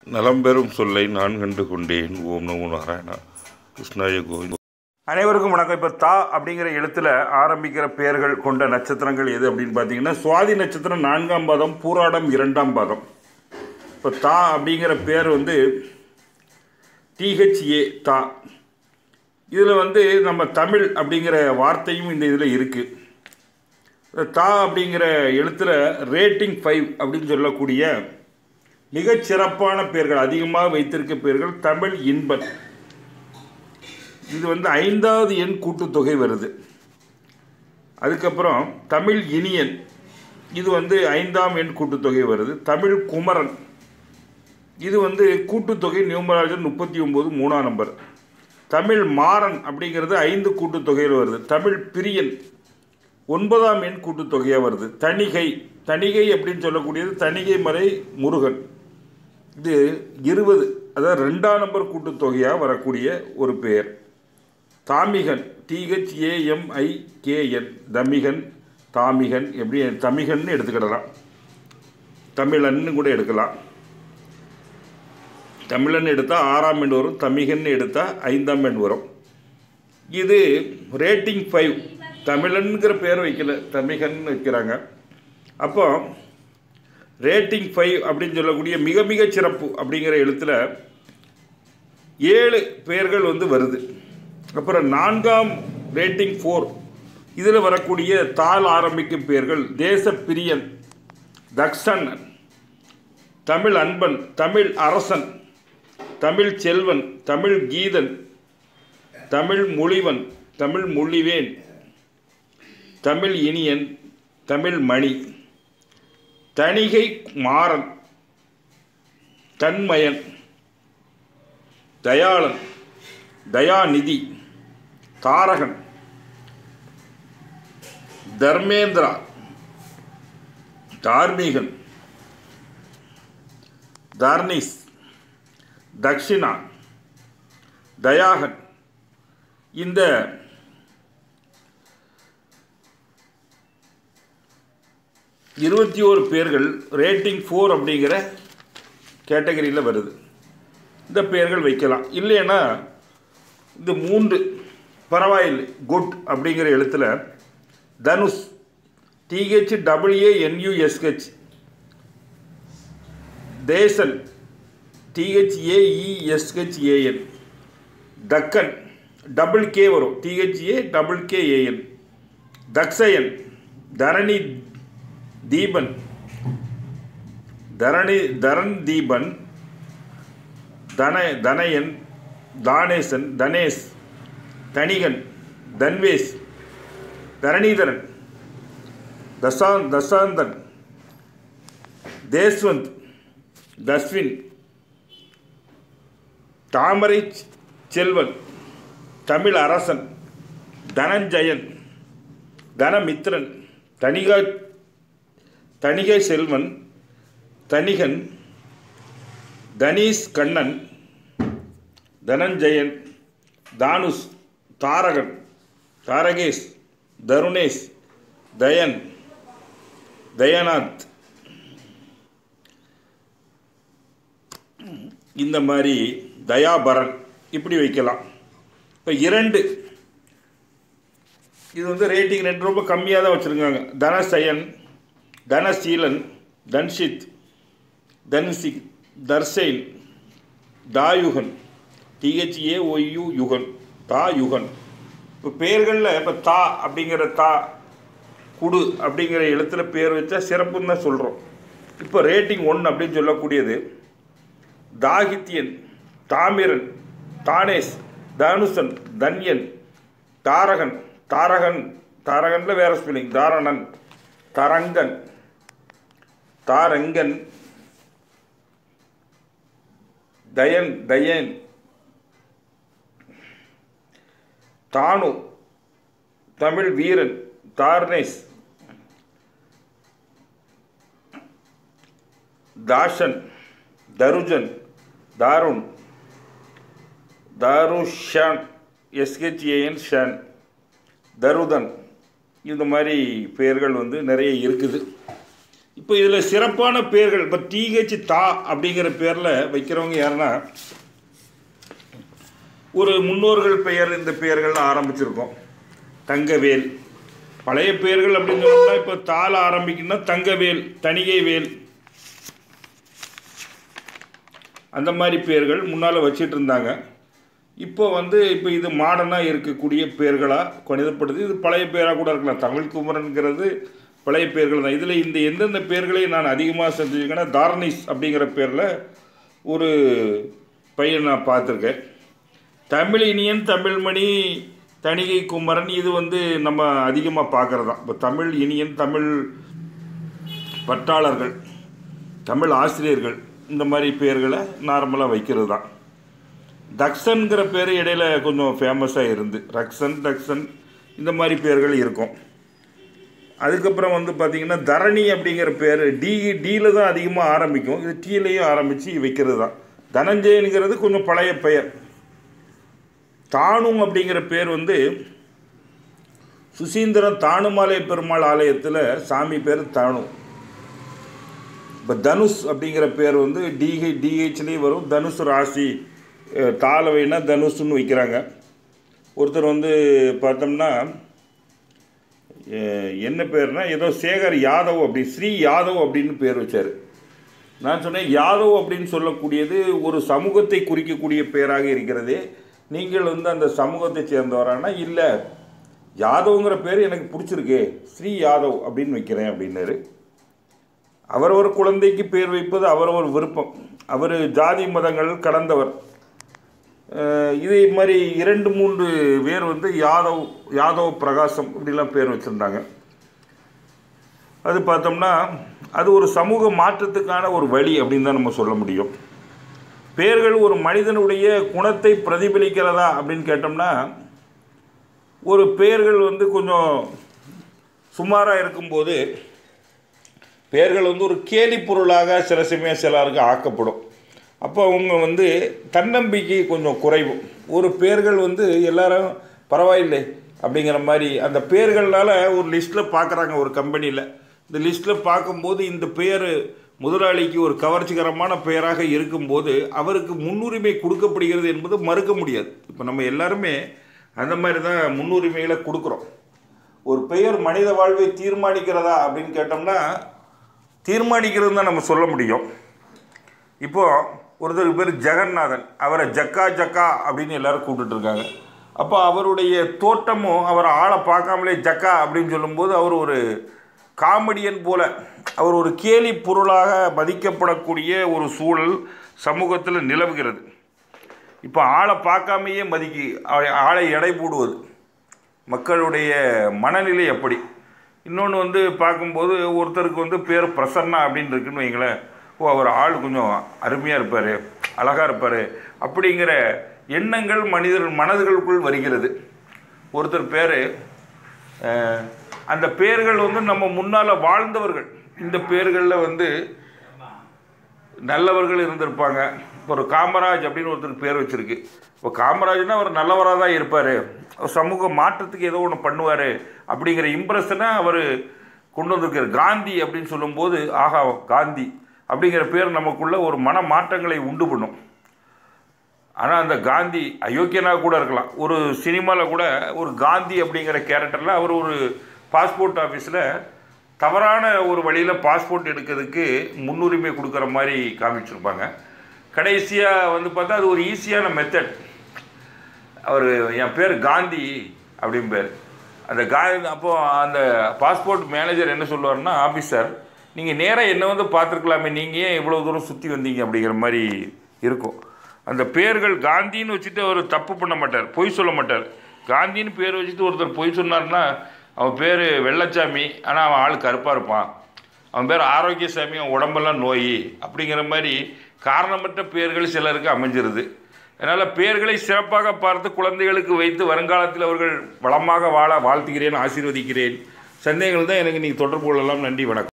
நலம் பெறும் சொல்லை நான் கண்டு கொண்டேன் ஓம் நமோ நாராயணா கிருஷ்ணாய கோவிந்த் அனைவருக்கும் வணக்கம் இப்போ தா அப்படிங்கிற எழுத்தில் ஆரம்பிக்கிற பெயர்கள் கொண்ட நட்சத்திரங்கள் எது அப்படின்னு பார்த்தீங்கன்னா சுவாதி நட்சத்திரம் நான்காம் பாதம் பூராடம் இரண்டாம் பாதம் இப்போ தா அப்படிங்கிற பேர் வந்து டிஹெச்ஏ தா இதில் வந்து நம்ம தமிழ் அப்படிங்கிற வார்த்தையும் இந்த இதில் இருக்குது தா அப்படிங்கிற எழுத்தில் ரேட்டிங் ஃபைவ் அப்படின்னு சொல்லக்கூடிய மிகச் சிறப்பான பெயர்கள் அதிகமாக வைத்திருக்க பெயர்கள் தமிழ் இன்பன் இது வந்து ஐந்தாவது எண் கூட்டுத்தொகை வருது அதுக்கப்புறம் தமிழ் இனியன் இது வந்து ஐந்தாம் எண் கூட்டுத்தொகை வருது தமிழ் குமரன் இது வந்து கூட்டுத்தொகை நியூமராஜர் முப்பத்தி ஒம்பது மூணாம் நம்பர் தமிழ் மாறன் அப்படிங்கிறது ஐந்து கூட்டுத்தொகையில் வருது தமிழ் பிரியன் ஒன்பதாம் எண் கூட்டுத்தொகையாக வருது தணிகை தணிகை அப்படின்னு சொல்லக்கூடியது தணிகை மலை முருகன் இது இருபது அதாவது ரெண்டாம் நம்பர் கூட்டுத்தொகையாக வரக்கூடிய ஒரு பெயர் தாமிகன் டிஹெச்ஏஎம்ஐகேஎன் தமிகன் தாமிகன் எப்படி தமிகன்னு எடுத்துக்கிடலாம் தமிழன்னு கூட எடுக்கலாம் தமிழன் எடுத்தால் ஆறாம் எண் வரும் தமிகன் எடுத்தால் ஐந்தாம் எண் வரும் இது ரேட்டிங் ஃபைவ் தமிழன்கிற பேர் வைக்கல தமிகன் வைக்கிறாங்க அப்போ ரேட்டிங் ஃபைவ் அப்படின்னு சொல்லக்கூடிய மிக மிக சிறப்பு அப்படிங்கிற எழுத்தில் ஏழு பெயர்கள் வந்து வருது அப்புறம் நான்காம் ரேட்டிங் ஃபோர் இதில் வரக்கூடிய தாள் ஆரம்பிக்கும் பெயர்கள் தேசப்பிரியன் தக்ஷன் தமிழ் அன்பன் தமிழ் அரசன் தமிழ் செல்வன் தமிழ் கீதன் தமிழ் மொழிவன் தமிழ் மொழிவேன் தமிழ் இனியன் தமிழ் மணி தணிகை மாறன் தன்மயன் தயாளன் தயாநிதி தாரகன் தர்மேந்திரா தார்மீகன் தார்னிஸ் தக்ஷிணா தயாகன் இந்த இருபத்தி ஓரு பேர்கள் ரேட்டிங் ஃபோர் அப்படிங்கிற கேட்டகரியில் வருது இந்த பெயர்கள் வைக்கலாம் இல்லைன்னா இந்த மூன்று பரவாயில்லை குட் அப்படிங்கிற எழுத்தில் தனுஷ் டிஹெச் டபிள்யூஏ என்யூஎஸ்ஹெச் தேசன் டிஹெச்ஏஇஎஸ்ஹெச்ஏஎன் தக்கன் டபுள் கே வரும் டிஹெச்ஏ டபுள் கே ஏஎன் தக்ஷயன் தரணி தீபன் தரணி தரன் தீபன் தன தனயன் தானேசன் தனேஷ் தணிகன் தன்வேஷ் தரணீதரன் தசான் தசாந்தன் தேஸ்வந்த் தஸ்வின் தாமரை செல்வன் தமிழ் அரசன் தனஞ்சயன் தனமித்ரன் தணிகா தணிகை செல்வன் தணிகன் தனீஷ் கண்ணன் தனஞ்சயன் தானுஷ் தாரகன் தாரகேஷ் தருணேஷ் தயன் தயநாத் இந்த மாதிரி தயாபரன் இப்படி வைக்கலாம் இப்போ இரண்டு இது வந்து ரேட்டிங் ரெண்டு ரொம்ப கம்மியாக தான் வச்சுருக்காங்க தனசயன் தனசீலன் தன்ஷித் தன்சிக் தர்சைன் தாயுகன் டிஹெச்ஏ ஒய்யு யுகன் தா யுகன் இப்போ பெயர்களில் இப்போ தா அப்படிங்கிற தா குடு அப்படிங்கிற எழுத்துல பேர் வச்சா சிறப்புன்னு தான் சொல்கிறோம் இப்போ ரேட்டிங் ஒன் அப்படின்னு சொல்லக்கூடியது தாகித்யன் தாமிரன் தானேஷ் தானுசன் தன்யன் தாரகன் தாரகன் தாரகன்ல வேற ஸ்பெல்லிங் தாரணன் தரங்கன் தாரங்கன் தயன் தயன் தானு தமிழ் வீரன் தார்னேஷ் தாஷன் தருஜன் தாருண் தாருஷான் எஸ்ஹெச்ஏஎன் ஷான் தருதன் இந்த மாதிரி பெயர்கள் வந்து நிறைய இருக்குது இப்போ இப்போ இதில் சிறப்பான பேர்கள் இப்போ டிஹெச் தா அப்படிங்கிற பேரில் வைக்கிறவங்க யாருன்னா ஒரு முன்னோர்கள் பெயர் இந்த பெயர்கள் ஆரம்பிச்சிருக்கோம் தங்கவேல் பழைய பெயர்கள் அப்படின்னு சொன்னோம்னா இப்போ தாள ஆரம்பிக்கணும்னா தங்கவேல் தணிகை வேல் அந்த மாதிரி பேர்கள் முன்னால் வச்சிட்டு இருந்தாங்க இப்போ வந்து இப்போ இது மாடர்னாக இருக்கக்கூடிய பேர்களாக கணிதப்படுது இது பழைய பேராக கூட இருக்கலாம் தமிழ் குமரன்கிறது பழைய பேர்கள் தான் இதில் இந்த எந்தெந்த பேர்களை நான் அதிகமாக செஞ்சுருக்கேன்னா தார்னிஸ் அப்படிங்கிற பேரில் ஒரு பையன் நான் பார்த்துருக்கேன் தமிழ் இனியன் தமிழ்மணி தணிகை குமரன் இது வந்து நம்ம அதிகமாக பார்க்குறது தான் இப்போ தமிழ் இனியன் தமிழ் பற்றாளர்கள் தமிழ் ஆசிரியர்கள் இந்த மாதிரி பேர்களை நார்மலாக வைக்கிறது தான் தக்ஷன்கிற பேர் இடையில கொஞ்சம் ஃபேமஸாக இருந்து ரக்ஷன் தக்ஷன் இந்த மாதிரி பேர்கள் இருக்கும் அதுக்கப்புறம் வந்து பார்த்திங்கன்னா தரணி அப்படிங்கிற பேர் டி டியில் தான் அதிகமாக ஆரம்பிக்கும் இது டீலையும் ஆரம்பித்து வைக்கிறது தான் தனஞ்சயனுங்கிறது கொஞ்சம் பழைய பெயர் தானும் அப்படிங்கிற பேர் வந்து சுசீந்திரன் தானுமாலை பெருமாள் ஆலயத்தில் சாமி பேர் தானு இப்போ தனுஷ் அப்படிங்கிற பேர் வந்து டிஹெ டிஹெச்லேயும் வரும் தனுஷ் ராசி அஹ், தாளவைனா தனுஷ்னு வைக்கிறாங்க ஒருத்தர் வந்து பார்த்தோம்னா அஹ், என்ன பேர்னா ஏதோ சேகர் யாதவ் அப்படி ஸ்ரீ யாதவ் அப்படின்னு பேர் வச்சார் நான் சொன்னேன் யாதவ் அப்படின்னு சொல்லக்கூடியது ஒரு சமூகத்தை குறிக்கக்கூடிய பேராக இருக்கிறது நீங்கள் வந்து அந்த சமூகத்தை சேர்ந்தவரானா இல்லை யாதவ்ங்கிற பேர் எனக்கு பிடிச்சிருக்கு ஸ்ரீ யாதவ் அப்படின்னு வைக்கிறேன் அப்படின்னாரு அவரவர் குழந்தைக்கு பேர் வைப்பது அவரவர் விருப்பம் அவர் ஜாதி மதங்கள் கடந்தவர் அஹ் இதே மாதிரி இரண்டு மூன்று பேர் வந்து யாதவ் யாதவ் பிரகாசம் இப்படிலாம் பேர் வச்சுருந்தாங்க அது பார்த்தோம்னா அது ஒரு சமூக மாற்றத்துக்கான ஒரு வழி அப்படின்னு தான் நம்ம சொல்ல முடியும் பேர்கள் ஒரு மனிதனுடைய குணத்தை பிரதிபலிக்கிறதா அப்படின்னு கேட்டோம்னா ஒரு பெயர்கள் வந்து கொஞ்சம் சுமாராக இருக்கும்போது பெயர்கள் வந்து ஒரு கேலி பொருளாக சில சமயம் சிலருக்கு ஆக்கப்படும் அப்போ அவங்க வந்து தன்னம்பிக்கை கொஞ்சம் குறைவு ஒரு பேர்கள் வந்து எல்லாரும் பரவாயில்லை அப்படிங்கிற மாதிரி அந்த பேர்கள்னால ஒரு லிஸ்ட்டில் பார்க்குறாங்க ஒரு கம்பெனியில் இந்த லிஸ்ட்டில் பார்க்கும்போது இந்த பெயர் முதலாளிக்கு ஒரு கவர்ச்சிகரமான பெயராக இருக்கும்போது அவருக்கு முன்னுரிமை கொடுக்கப்படுகிறது என்பது மறுக்க முடியாது இப்போ நம்ம எல்லாருமே அந்த மாதிரி தான் முன்னுரிமைகளை கொடுக்குறோம் ஒரு பெயர் மனித வாழ்வை தீர்மானிக்கிறதா அப்படின்னு கேட்டோம்னா தீர்மானிக்கிறது தான் நம்ம சொல்ல முடியும் இப்போது ஒருத்தர் பேர் ஜெகநாதன் அவரை ஜக்கா ஜக்கா அப்படின்னு எல்லாரும் கூப்பிட்டுட்டு இருக்காங்க அப்போ அவருடைய தோட்டமும் அவர் ஆளை பார்க்காமலே ஜக்கா அப்படின்னு சொல்லும்போது அவர் ஒரு காமெடியன் போல அவர் ஒரு கேலி பொருளாக மதிக்கப்படக்கூடிய ஒரு சூழல் சமூகத்தில் நிலவுகிறது இப்போ ஆளை பார்க்காமையே மதிக்கி ஆளை- ஆளை எடை போடுவது மக்களுடைய மனநிலை எப்படி இன்னொன்று வந்து பார்க்கும்போது ஒருத்தருக்கு வந்து பேர் பிரசன்னா அப்படின்னு இருக்குன்னு வைங்களேன் ஓ அவர் ஆள் கொஞ்சம் அருமையாக இருப்பார் அழகாக இருப்பார் அப்படிங்கிற எண்ணங்கள் மனிதர் மனதுகளுக்குள் வருகிறது ஒருத்தர் பேர் அந்த பேர்கள் வந்து நம்ம முன்னால் வாழ்ந்தவர்கள் இந்த பேர்களில் வந்து நல்லவர்கள் இருந்திருப்பாங்க இப்போ ஒரு காமராஜ் அப்படின்னு ஒருத்தர் பேர் வச்சிருக்கு இப்போ காமராஜ்னா அவர் நல்லவராக தான் இருப்பார் சமூக மாற்றத்துக்கு ஏதோ ஒன்று பண்ணுவார் அப்படிங்கிற இம்ப்ரெஷனை அவர் கொண்டு வந்திருக்கார் காந்தி அப்படின்னு சொல்லும்போது ஆஹா காந்தி அப்படிங்கிற பேர் நமக்குள்ள ஒரு மன மாற்றங்களை உண்டு பண்ணும் ஆனால் அந்த காந்தி அயோக்கியனாக கூட இருக்கலாம் ஒரு சினிமாவில் கூட ஒரு காந்தி அப்படிங்கிற கேரக்டரில் அவர் ஒரு பாஸ்போர்ட் ஆஃபீஸில் தவறான ஒரு வழியில் பாஸ்போர்ட் எடுக்கிறதுக்கு முன்னுரிமை கொடுக்குற மாதிரி காமிச்சிருப்பாங்க கடைசியாக வந்து பார்த்தா அது ஒரு ஈஸியான மெத்தட் அவர் என் பேர் காந்தி அப்படின்னு பேர் அந்த காந்தி அப்போது அந்த பாஸ்போர்ட் மேனேஜர் என்ன சொல்லுவார்னா ஆஃபீஸர் நீங்கள் நேராக என்ன வந்து பார்த்துருக்கலாமே நீங்கள் ஏன் இவ்வளோ தூரம் சுற்றி வந்தீங்க அப்படிங்கிற மாதிரி இருக்கும் அந்த பேர்கள் காந்தின்னு வச்சுட்டு அவர் தப்பு பண்ண மாட்டார் பொய் சொல்ல மாட்டார் காந்தின்னு பேர் வச்சுட்டு ஒருத்தர் பொய் சொன்னார்னா அவன் பேர் வெள்ளச்சாமி ஆனால் அவன் ஆள் கருப்பாக இருப்பான் அவன் பேர் ஆரோக்கியசாமி அவன் உடம்பெல்லாம் நோய் அப்படிங்கிற மாதிரி காரணமற்ற பேர்கள் சிலருக்கு அமைஞ்சிருது அதனால் பேர்களை சிறப்பாக பார்த்து குழந்தைகளுக்கு வைத்து வருங்காலத்தில் அவர்கள் வளமாக வாழ வாழ்த்துகிறேன் ஆசீர்வதிக்கிறேன் சந்தேகங்கள் தான் எனக்கு நீங்கள் தொடர்பு கொள்ளலாம் நன்றி வணக்கம்